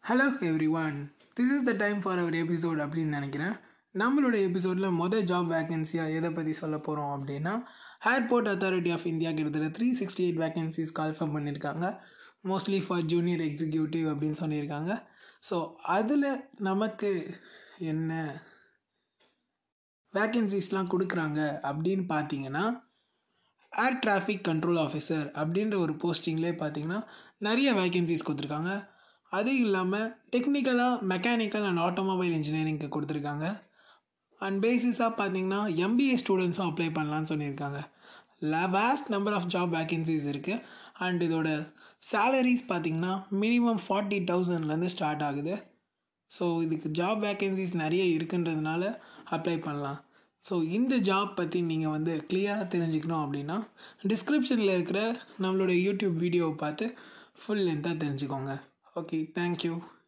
hello everyone this is the time for our episode அப்படின்னு நினைக்கிறேன் நம்மளோட எபிசோடில் மொதல் ஜாப் வேகன்சியாக எதை பற்றி சொல்ல போகிறோம் அப்படின்னா ஏர்போர்ட் அத்தாரிட்டி ஆஃப் இந்தியா கிட்டத்தட்ட three sixty eight vacancies confirm பண்ணியிருக்காங்க மோஸ்ட்லி ஃபார் ஜூனியர் எக்ஸிக்யூட்டிவ் அப்படின்னு சொல்லியிருக்காங்க ஸோ அதில் நமக்கு என்ன வேகன்சிஸ்லாம் கொடுக்குறாங்க அப்படின்னு பார்த்தீங்கன்னா ஏர் டிராஃபிக் கண்ட்ரோல் ஆஃபீஸர் அப்படின்ற ஒரு போஸ்டிங்லேயே பார்த்தீங்கன்னா நிறைய வேகன்சிஸ் கொடுத்துருக்காங்க அது இல்லாமல் டெக்னிக்கலாக மெக்கானிக்கல் அண்ட் ஆட்டோமொபைல் இன்ஜினியரிங்க்கு கொடுத்துருக்காங்க அண்ட் பேசிஸாக பார்த்தீங்கன்னா எம்பிஏ ஸ்டூடெண்ட்ஸும் அப்ளை பண்ணலான்னு சொல்லியிருக்காங்க vast number of job vacancies இருக்குது அண்ட் இதோட சேலரிஸ் பார்த்தீங்கன்னா மினிமம் ஃபார்ட்டி தௌசண்ட்லேருந்து ஸ்டார்ட் ஆகுது ஸோ இதுக்கு ஜாப் வேகன்சிஸ் நிறைய இருக்குன்றதுனால அப்ளை பண்ணலாம் ஸோ இந்த ஜாப் பற்றி நீங்கள் வந்து கிளியராக தெரிஞ்சுக்கணும் அப்படின்னா டிஸ்கிரிப்ஷனில் இருக்கிற நம்மளோட யூடியூப் வீடியோவை பார்த்து ஃபுல் லென்த்தாக தெரிஞ்சுக்கோங்க ஓகே தேங்க்யூ